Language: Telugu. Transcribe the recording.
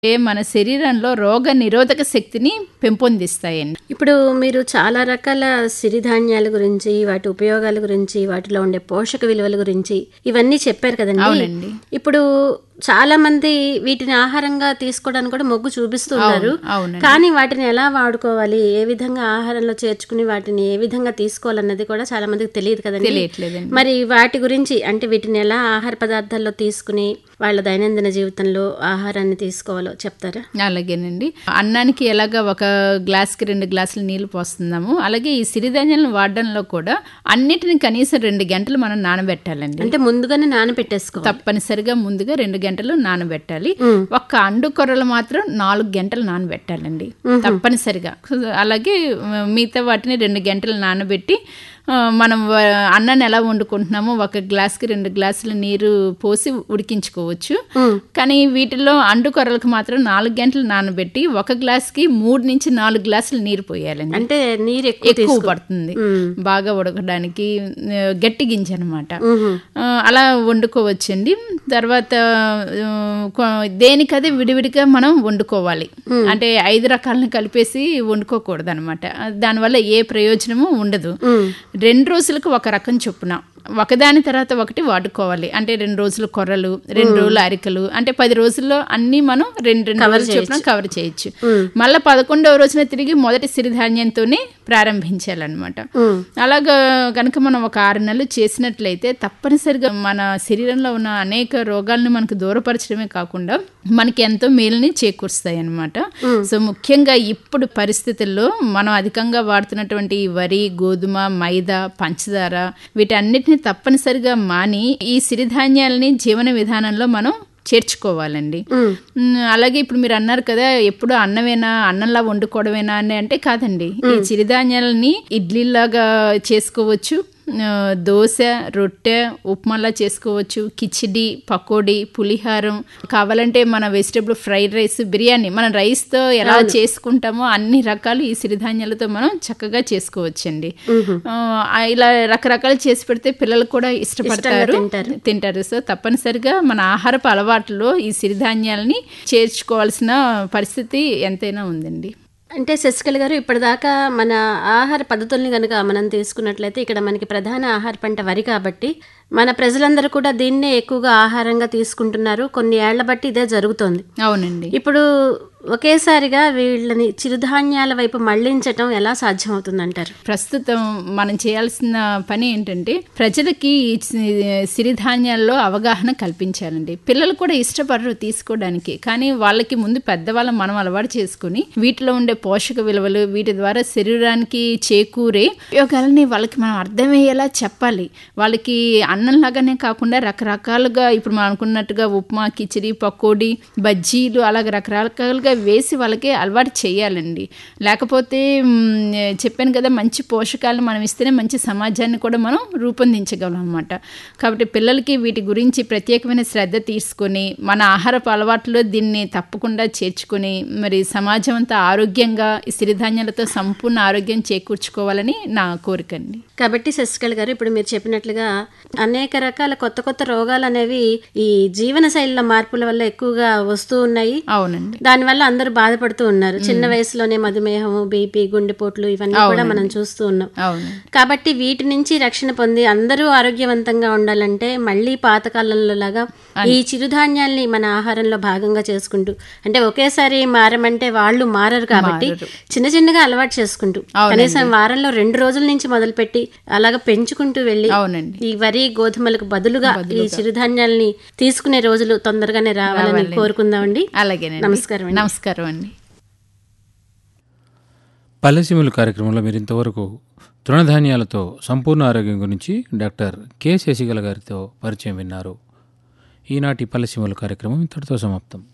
ఏ మన శరీరంలో రోగ నిరోధక శక్తిని పెంపొందిస్తాయండి ఇప్పుడు మీరు చాలా రకాల సిరిధాన్యాల గురించి వాటి ఉపయోగాల గురించి వాటిలో ఉండే పోషక విలువల గురించి ఇవన్నీ చెప్పారు కదండి అవునండి. ఇప్పుడు చాలా మంది వీటిని ఆహారంగా తీసుకోవడానికి కూడా మొగ్గు చూపిస్తున్నారు అవునండి. కానీ వాటిని ఎలా వాడుకోవాలి ఏ విధంగా ఆహారంలో చేర్చుకుని వాటిని ఏ విధంగా తీసుకోవాలన్నది కూడా చాలా మందికి తెలియదు కదండి తెలియట్లేదండి మరి వాటి గురించి అంటే వీటిని ఎలా ఆహార పదార్థాల్లో తీసుకుని వాళ్ళ దైనందిన జీవితంలో ఆహారాన్ని తీసుకోవాలో చెప్తారా అలాగేనండి అన్నానికి ఎలాగ ఒక గ్లాస్కి రెండు గ్లాసులు నీళ్లు పోస్తున్నాము అలాగే ఈ సిరిధాన్యాలను వాడడంలో కూడా అన్నిటిని కనీసం రెండు గంటలు మనం నానబెట్టాలండి అంటే ముందుగానే నానబెట్టేసుకోవాలి తప్పనిసరిగా ముందుగా రెండు గంటలు నానబెట్టాలి ఒక్క అండు కొర్రలు మాత్రం నాలుగు గంటలు నానబెట్టాలండి తప్పనిసరిగా అలాగే ఆ, మిగతా వాటిని రెండు గంటలు నానబెట్టి ఆ, మనం వ- అన్నాన్ని ఎలా వండుకుంటున్నామో ఒక గ్లాస్కి రెండు గ్లాసులు నీరు పోసి ఉడికించుకోవచ్చు కానీ వీటిలో అండు కొర్రలకు మాత్రం నాలుగు గంటలు నానబెట్టి ఒక గ్లాస్కి మూడు నుంచి నాలుగు గ్లాసులు నీరు పోయాలండి అంటే నీరు ఎక్కువ ఎక్కువ పడుతుంది బాగా ఉడకడానికి ఆ, గట్టి గింజ అనమాట అలా వండుకోవచ్చండి తర్వాత ఆ, కొ- దేనికదే విడివిడిగా మనం వండుకోవాలి అంటే ఐదు రకాలను కలిపేసి వండుకోకూడదు అనమాట దానివల్ల ఏ ప్రయోజనము ఉండదు రెండు రోజులకు ఒక రకం చొప్పున ఒకదాని తర్వాత ఒకటి వాడుకోవాలి అంటే రెండు రోజులు కొర్రలు రెండు రోజులు అరికలు అంటే పది రోజుల్లో అన్ని మనం రెండు రెండు రోజులు చొప్పున కవర్ చేయొచ్చు మళ్ళీ పదకొండవ రోజున తిరిగి మొదటి సిరిధాన్యంతోనే ప్రారంభించాలన్నమాట అలాగా కనుక మనం ఒక ఆరు నెలలు చేసినట్లయితే తప్పనిసరిగా మన శరీరంలో ఉన్న అనేక రోగాలను మనకు దూరపరచడమే కాకుండా మనకి ఎంతో మేలుని చేకూరుస్తాయి అన్నమాట సో ముఖ్యంగా ఇప్పుడు పరిస్థితుల్లో మనం అధికంగా వాడుతున్నటువంటి ఈ వరి గోధుమ మైదా పంచదార వీటన్నిటిని తప్పనిసరిగా మాని ఈ సిరిధాన్యాలని జీవన విధానంలో మనం చేర్చుకోవాలండి ఉమ్, అలాగే ఇప్పుడు మీరు అన్నారు కదా ఎప్పుడు అన్నమేనా అన్నంలా వండుకోవడమేనా అని అంటే కాదండి ఈ చిరుధాన్యాలని ఇడ్లీలాగా చేసుకోవచ్చు ఆ, దోశ రొట్టె ఉప్మాలా చేసుకోవచ్చు కిచిడి పకోడీ పులిహారం కావాలంటే మన వెజిటేబుల్ ఫ్రైడ్ రైస్ బిర్యానీ మనం రైస్తో ఎలా చేసుకుంటామో అన్ని రకాలు ఈ సిరిధాన్యాలతో మనం చక్కగా చేసుకోవచ్చండి ఆ, ఇలా రకరకాలు చేసి పెడితే పిల్లలు కూడా ఇష్టపడతారు తింటారు. తింటారు సో తప్పనిసరిగా మన ఆహారపు అలవాట్లో ఈ సిరిధాన్యాలని చేర్చుకోవాల్సిన పరిస్థితి ఎంతైనా ఉందండి అంటే శశికళ గారు ఇప్పటిదాకా మన ఆహార పద్ధతుల్ని కనుక మనం తీసుకున్నట్లయితే ఇక్కడ మనకి ప్రధాన ఆహార పంట వరి కాబట్టి మన ప్రజలందరూ కూడా దీన్నే ఎక్కువగా ఆహారంగా తీసుకుంటున్నారు కొన్ని ఏళ్ల బట్టి ఇదే జరుగుతోంది అవునండి ఇప్పుడు ఒకేసారిగా వీళ్ళని చిరుధాన్యాల వైపు మళ్లించటం ఎలా సాధ్యమవుతుందంటారు ప్రస్తుతం మనం చేయాల్సిన పని ఏంటంటే ప్రజలకి ఈ సి- సిరిధాన్యాల్లో అవగాహన కల్పించాలండి పిల్లలు కూడా ఇష్టపడరు తీసుకోవడానికి కానీ వాళ్ళకి ముందు పెద్దవాళ్ళం మనం అలవాటు చేసుకుని వీటిలో ఉండే పోషక విలువలు వీటి ద్వారా శరీరానికి చేకూరే ఉపయోగాలని వాళ్ళకి మనం అర్థమయ్యేలా చెప్పాలి వాళ్ళకి అన్నంలాగానే కాకుండా రకరకాలుగా ఇప్పుడు మనం అనుకున్నట్టుగా ఉప్మా కిచిడి పకోడీ బజ్జీలు అలాగ రకరకాలుగా వేసి వాళ్ళకి అలవాటు చేయాలండి లేకపోతే మ్, చెప్పాను కదా మంచి పోషకాలు మనం ఇస్తేనే మంచి సమాజాన్ని కూడా మనం రూపొందించగలం అనమాట కాబట్టి పిల్లలకి వీటి గురించి ప్రత్యేకమైన శ్రద్ధ తీసుకొని మన ఆహారపు అలవాట్లో దీన్ని తప్పకుండా చేర్చుకొని మరి సమాజం అంతా ఆరోగ్యంగా ఈ సిరిధాన్యాలతో సంపూర్ణ ఆరోగ్యం చేకూర్చుకోవాలని నా కోరిక అండి కాబట్టి శశికళ గారు ఇప్పుడు మీరు చెప్పినట్లుగా అనేక రకాల కొత్త కొత్త రోగాలు అనేవి ఈ జీవన శైలిలో మార్పుల వల్ల ఎక్కువగా వస్తూ ఉన్నాయి అవునండి దానివల్ల అందరూ బాధపడుతూ ఉన్నారు చిన్న వయసులోనే మధుమేహం బీపీ గుండెపోట్లు ఇవన్నీ కూడా మనం చూస్తూ ఉన్నాం అవును కాబట్టి వీటి నుంచి రక్షణ పొంది అందరూ ఆరోగ్యవంతంగా ఉండాలంటే మళ్ళీ పాతకాలంలో లాగా ఈ చిరుధాన్యాల్ని మన ఆహారంలో భాగంగా చేసుకుంటూ అంటే ఒకేసారి మారమంటే వాళ్ళు మారరు కాబట్టి చిన్న చిన్నగా అలవాటు చేసుకుంటూ కనీసం వారంలో రెండు రోజుల నుంచి మొదలుపెట్టి అలాగా పెంచుకుంటూ వెళ్ళి అవునండి ఈ వరి గోధుమలకు బదులుగా ఈ చిరుధాన్యాల్ని తీసుకునే రోజులు తొందరగానే రావాలని కోరుకుందామండి అలాగేనండి నమస్కారం అండి. నమస్కారం అండి పల్లెసీమలు కార్యక్రమంలో మీరు ఇంతవరకు తృణధాన్యాలతో సంపూర్ణ ఆరోగ్యం గురించి డాక్టర్ కె శశికళ గారితో పరిచయం విన్నారు ఈనాటి పల్లెసీమలు కార్యక్రమం ఇంతటితో సమాప్తం